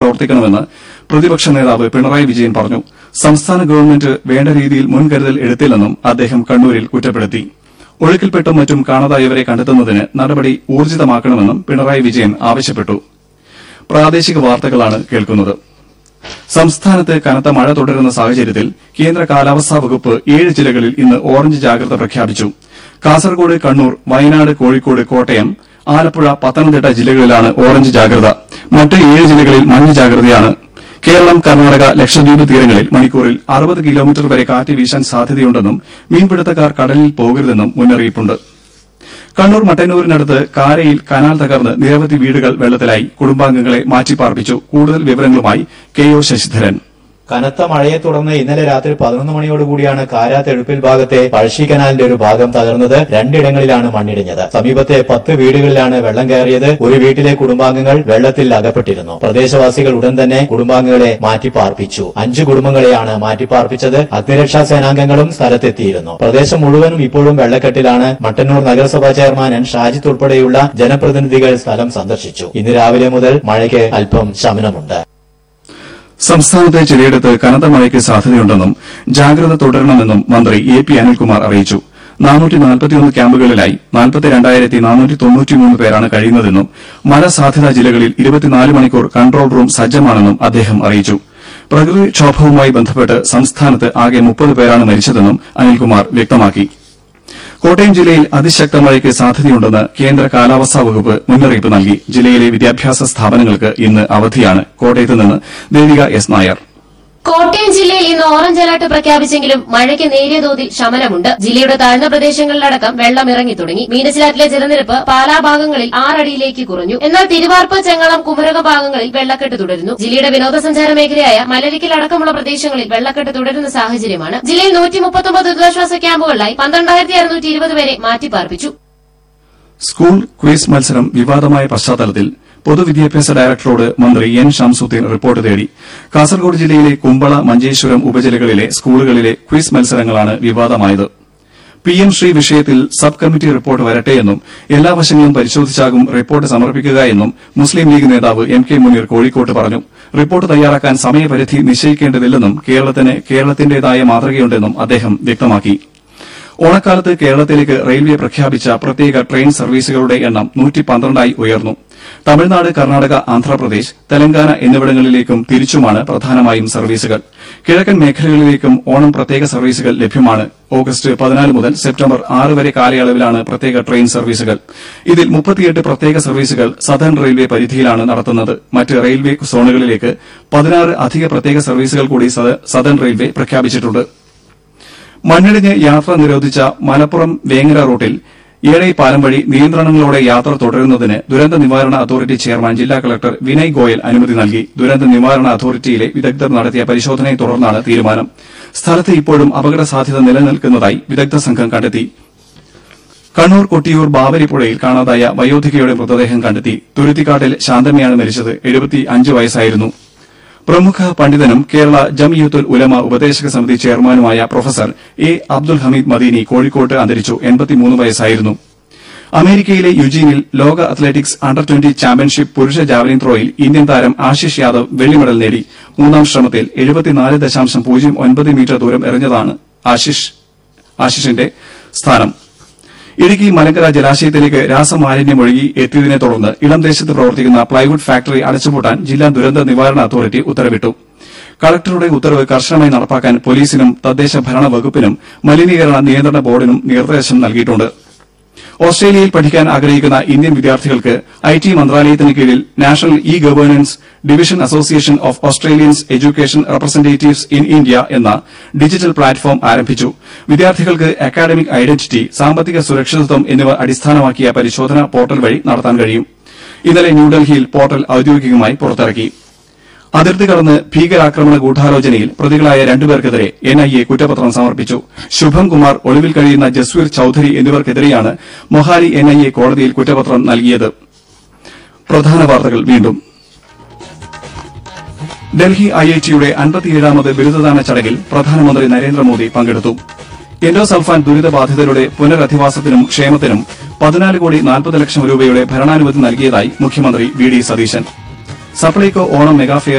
പ്രവർത്തിക്കണമെന്ന് പ്രതിപക്ഷ നേതാവ് പിണറായി വിജയൻ പറഞ്ഞു സംസ്ഥാന ഗവൺമെന്റ് വേണ്ട രീതിയിൽ മുൻകരുതൽ എടുത്തില്ലെന്നും അദ്ദേഹം കണ്ണൂരിൽ കുറ്റപ്പെടുത്തി ഒഴുക്കിൽപ്പെട്ടും മറ്റും കാണാതായവരെ കണ്ടെത്തുന്നതിന് നടപടി ഊർജിതമാക്കണമെന്നും പിണറായി വിജയൻ ആവശ്യപ്പെട്ടു പ്രാദേശിക വാർത്തകളാണ് കേൾക്കുന്നത് സംസ്ഥാനത്ത് കനത്ത മഴ തുടരുന്ന സാഹചര്യത്തിൽ കേന്ദ്ര കാലാവസ്ഥാ വകുപ്പ് ഏഴ് ജില്ലകളിൽ ഇന്ന് ഓറഞ്ച് ജാഗ്രത പ്രഖ്യാപിച്ചു കാസർഗോഡ് കണ്ണൂർ വയനാട് കോഴിക്കോട് കോട്ടയം ആലപ്പുഴ പത്തനംതിട്ട ജില്ലകളിലാണ് ഓറഞ്ച് ജാഗ്രത മറ്റ് ഏഴ് ജില്ലകളിൽ മഞ്ഞ ജാഗ്രതയാണ് കേരളം കർണാടക ലക്ഷദ്വീപ് തീരങ്ങളിൽ മണിക്കൂറിൽ അറുപത് കിലോമീറ്റർ വരെ കാറ്റ് വീശാൻ സാധ്യതയുണ്ടെന്നും മീൻപിടുത്തക്കാർ കടലിൽ പോകരുതെന്നും മുന്നറിയിപ്പുണ്ട് കണ്ണൂർ മട്ടന്നൂരിനടുത്ത് കാരയിൽ കനാൽ തകർന്ന് നിരവധി വീടുകൾ വെള്ളത്തിലായി കുടുംബാംഗങ്ങളെ മാറ്റിപ്പാർപ്പിച്ചു കൂടുതൽ വിവരങ്ങളുമായി കെ ഒ ശശിധരൻ കനത്ത മഴയെ തുടർന്ന് ഇന്നലെ രാത്രി പതിനൊന്ന് മണിയോടുകൂടിയാണ് കാരാത്ത് എഴുപ്പിൽ ഭാഗത്തെ പഴശ്ശി കനാലിന്റെ ഒരു ഭാഗം തകർന്നത് രണ്ടിടങ്ങളിലാണ് മണ്ണിടിഞ്ഞത് സമീപത്തെ പത്ത് വീടുകളിലാണ് വെള്ളം കയറിയത് ഒരു വീട്ടിലെ കുടുംബാംഗങ്ങൾ വെള്ളത്തിൽ അകപ്പെട്ടിരുന്നു പ്രദേശവാസികൾ ഉടൻ തന്നെ കുടുംബാംഗങ്ങളെ മാറ്റിപ്പാർപ്പിച്ചു അഞ്ച് കുടുംബങ്ങളെയാണ് മാറ്റിപ്പാർപ്പിച്ചത് അഗ്നിരക്ഷാ സേനാംഗങ്ങളും സ്ഥലത്തെത്തിയിരുന്നു പ്രദേശം മുഴുവനും ഇപ്പോഴും വെള്ളക്കെട്ടിലാണ് മട്ടന്നൂർ നഗരസഭാ ചെയർമാൻ എൻ ഷാജിത്ത് ഉൾപ്പെടെയുള്ള ജനപ്രതിനിധികൾ സ്ഥലം സന്ദർശിച്ചു ഇന്ന് രാവിലെ മുതൽ മഴയ്ക്ക് അല്പം ശമനമുണ്ട് സംസ്ഥാനത്തെ ചിലയിടത്ത് കനത്ത മഴയ്ക്ക് സാധ്യതയുണ്ടെന്നും ജാഗ്രത തുടരണമെന്നും മന്ത്രി എ പി അനിൽകുമാർ അറിയിച്ചു ക്യാമ്പുകളിലായി പേരാണ് കഴിയുന്നതെന്നും മഴ സാധ്യതാ ജില്ലകളിൽ ഇരുപത്തിനാല് മണിക്കൂർ കൺട്രോൾ റൂം സജ്ജമാണെന്നും അദ്ദേഹം അറിയിച്ചു പ്രകൃതിക്ഷോഭവുമായി ബന്ധപ്പെട്ട് സംസ്ഥാനത്ത് ആകെ മുപ്പത് പേരാണ് മരിച്ചതെന്നും അനിൽകുമാർ വ്യക്തമാക്കി കോട്ടയം ജില്ലയിൽ അതിശക്ത മഴയ്ക്ക് സാധ്യതയുണ്ടെന്ന് കേന്ദ്ര കാലാവസ്ഥാ വകുപ്പ് മുന്നറിയിപ്പ് നൽകി ജില്ലയിലെ വിദ്യാഭ്യാസ സ്ഥാപനങ്ങൾക്ക് ഇന്ന് അവധിയാണ് കോട്ടയത്ത് നിന്ന് ദേവിക എസ് നായർ കോട്ടയം ജില്ലയിൽ ഇന്ന് ഓറഞ്ച് അലർട്ട് പ്രഖ്യാപിച്ചെങ്കിലും മഴയ്ക്ക് നേരിയ തോതിൽ ശമനമുണ്ട് ജില്ലയുടെ താഴ്ന്ന പ്രദേശങ്ങളിലടക്കം വെള്ളം ഇറങ്ങി തുടങ്ങി മീനച്ചിലാറ്റിലെ ജലനിരപ്പ് പാലാ ഭാഗങ്ങളിൽ ആറടിയിലേക്ക് കുറഞ്ഞു എന്നാൽ തിരുവാർപ്പ് ചെങ്ങളം കുമരകം ഭാഗങ്ങളിൽ വെള്ളക്കെട്ട് തുടരുന്നു ജില്ലയുടെ വിനോദസഞ്ചാര മേഖലയായ മലരിക്കൽ അടക്കമുള്ള പ്രദേശങ്ങളിൽ വെള്ളക്കെട്ട് തുടരുന്ന സാഹചര്യമാണ് ജില്ലയിൽ നൂറ്റി മുപ്പത്തൊമ്പത് ദുരിതാശ്വാസ ക്യാമ്പുകളിലായി പന്ത്രണ്ടായിരത്തി അറുന്നൂറ്റി ഇരുപത് പേരെ മാറ്റിപ്പാർപ്പിച്ചു സ്കൂൾ ക്വിസ് മത്സരം വിവാദമായ പശ്ചാത്തലത്തിൽ പൊതുവിദ്യാഭ്യാസ ഡയറക്ടറോട് മന്ത്രി എൻ ഷംസുദ്ദീൻ റിപ്പോർട്ട് തേടി കാസർഗോഡ് ജില്ലയിലെ കുമ്പള മഞ്ചേശ്വരം ഉപജില്ലകളിലെ സ്കൂളുകളിലെ ക്വിസ് മത്സരങ്ങളാണ് വിവാദമായത് പി എം ശ്രീ വിഷയത്തിൽ സബ് കമ്മിറ്റി റിപ്പോർട്ട് വരട്ടെയെന്നും എല്ലാ വശങ്ങളും പരിശോധിച്ചാകും റിപ്പോർട്ട് സമർപ്പിക്കുക എന്നും മുസ്ലിം ലീഗ് നേതാവ് എം കെ മുനീർ കോഴിക്കോട്ട് പറഞ്ഞു റിപ്പോർട്ട് തയ്യാറാക്കാൻ സമയപരിധി നിശ്ചയിക്കേണ്ടതില്ലെന്നും കേരളത്തിന് കേരളത്തിന്റേതായ മാതൃകയുണ്ടെന്നും അദ്ദേഹം വ്യക്തമാക്കി ഓണക്കാലത്ത് കേരളത്തിലേക്ക് റെയിൽവേ പ്രഖ്യാപിച്ച പ്രത്യേക ട്രെയിൻ സർവീസുകളുടെ എണ്ണം നൂറ്റി പന്ത്രണ്ടായി ഉയർന്നു തമിഴ്നാട് കർണാടക ആന്ധ്രാപ്രദേശ് തെലങ്കാന എന്നിവിടങ്ങളിലേക്കും തിരിച്ചുമാണ് പ്രധാനമായും സർവീസുകൾ കിഴക്കൻ മേഖലകളിലേക്കും ഓണം പ്രത്യേക സർവീസുകൾ ലഭ്യമാണ് ഓഗസ്റ്റ് പതിനാല് മുതൽ സെപ്റ്റംബർ ആറ് വരെ കാലയളവിലാണ് പ്രത്യേക ട്രെയിൻ സർവീസുകൾ ഇതിൽ മുപ്പത്തിയെട്ട് പ്രത്യേക സർവീസുകൾ സദേൺ റെയിൽവേ പരിധിയിലാണ് നടത്തുന്നത് മറ്റ് റെയിൽവേ സോണുകളിലേക്ക് പതിനാറ് അധിക പ്രത്യേക സർവീസുകൾ കൂടി സദേൺ റെയിൽവേ പ്രഖ്യാപിച്ചിട്ടുണ്ട് മണ്ണിടിഞ്ഞ് യാത്ര നിരോധിച്ച മലപ്പുറം വേങ്ങര റൂട്ടിൽ ഏഴൈ പാലം വഴി നിയന്ത്രണങ്ങളോടെ യാത്ര തുടരുന്നതിന് ദുരന്ത നിവാരണ അതോറിറ്റി ചെയർമാൻ ജില്ലാ കളക്ടർ വിനയ് ഗോയൽ അനുമതി നൽകി ദുരന്ത നിവാരണ അതോറിറ്റിയിലെ വിദഗ്ധർ നടത്തിയ പരിശോധനയെ തുടർന്നാണ് തീരുമാനം സ്ഥലത്ത് ഇപ്പോഴും അപകട സാധ്യത നിലനിൽക്കുന്നതായി വിദഗ്ധ സംഘം കണ്ടെത്തി കണ്ണൂർ കൊട്ടിയൂർ ബാവരി പുഴയിൽ കാണാതായ വയോധികയുടെ മൃതദേഹം കണ്ടെത്തി തുരുത്തിക്കാട്ടിൽ ശാന്തമ്മയാണ് മരിച്ചത് എഴുപത്തിയഞ്ച് വയസ്സായിരുന്നു പ്രമുഖ പണ്ഡിതനും കേരള ജംഇയ്യത്തുൽ ഉലമ ഉപദേശക സമിതി ചെയർമാനുമായ പ്രൊഫസർ എ അബ്ദുൽ ഹമീദ് മദീനി കോഴിക്കോട്ട് അന്തരിച്ചു എൺപത്തിമൂന്ന് വയസ്സായിരുന്നു അമേരിക്കയിലെ യുജീനിൽ ലോക അത്ലറ്റിക്സ് അണ്ടർ ട്വന്റി ചാമ്പ്യൻഷിപ്പ് പുരുഷ ജാവലിൻ ത്രോയിൽ ഇന്ത്യൻ താരം ആശിഷ് യാദവ് വെള്ളി മെഡൽ നേടി മൂന്നാം ശ്രമത്തിൽ എഴുപത്തിനാല് ദശാംശം പൂജ്യം ഒൻപത് മീറ്റർ ദൂരം എറിഞ്ഞതാണ് ആശിഷിന്റെ സ്ഥാനം ഇടുക്കി മലങ്കര ജലാശയത്തിലേക്ക് രാസമാലിന്യം ഒഴുകി എത്തിയതിനെ തുടർന്ന് ഇളം ദേശത്ത് പ്രവർത്തിക്കുന്ന പ്ലൈവുഡ് ഫാക്ടറി അടച്ചുപൂട്ടാൻ ജില്ലാ ദുരന്ത നിവാരണ അതോറിറ്റി ഉത്തരവിട്ടു കളക്ടറുടെ ഉത്തരവ് കർശനമായി നടപ്പാക്കാൻ പോലീസിനും തദ്ദേശ ഭരണ വകുപ്പിനും മലിനീകരണ നിയന്ത്രണ ബോർഡിനും നിർദ്ദേശം നൽകിയിട്ടുണ്ട് ഓസ്ട്രേലിയയിൽ പഠിക്കാൻ ആഗ്രഹിക്കുന്ന ഇന്ത്യൻ വിദ്യാർത്ഥികൾക്ക് ഐ ടി മന്ത്രാലയത്തിന് കീഴിൽ national E governance division association of Australians education representatives in India എന്ന ഡിജിറ്റൽ പ്ലാറ്റ്ഫോം ആരംഭിച്ചു വിദ്യാർത്ഥികൾക്ക് അക്കാഡമിക് ഐഡന്റിറ്റി സാമ്പത്തിക സുരക്ഷിതത്വം എന്നിവ അടിസ്ഥാനമാക്കിയ പരിശോധന പോർട്ടൽ വഴി നടത്താൻ കഴിയും ഇന്നലെ ന്യൂഡൽഹിയിൽ പോർട്ടൽ ഔദ്യോഗികമായി പുറത്തിറക്കി അതിർത്തി കടന്ന് ഭീകരാക്രമണ ഗൂഢാലോചനയിൽ പ്രതികളായ രണ്ടുപേർക്കെതിരെ എൻഐഎ കുറ്റപത്രം സമർപ്പിച്ചു ശുഭം കുമാർ ഒളിവിൽ കഴിയുന്ന ജസ്വീർ ചൌധരി എന്നിവർക്കെതിരെയാണ് മൊഹാലി എൻഐഎ കോടതിയിൽ കുറ്റപത്രം നൽകിയത് പ്രധാന വാർത്തകൾ വീണ്ടും ഡൽഹി ഐഐടിയുടെ അൻപത്തിയേഴാമത് ബിരുദദാന ചടങ്ങിൽ പ്രധാനമന്ത്രി നരേന്ദ്രമോദി പങ്കെടുത്തു എൻഡോസൾഫാൻ ദുരിതബാധിതരുടെ പുനരധിവാസത്തിനും ക്ഷേമത്തിനും പതിനാല് കോടി നാൽപ്പത് ലക്ഷം രൂപയുടെ ഭരണാനുമതി നൽകിയതായി മുഖ്യമന്ത്രി വി ഡി സതീശൻ സപ്ലൈകോ ഓണം മെഗാഫെയർ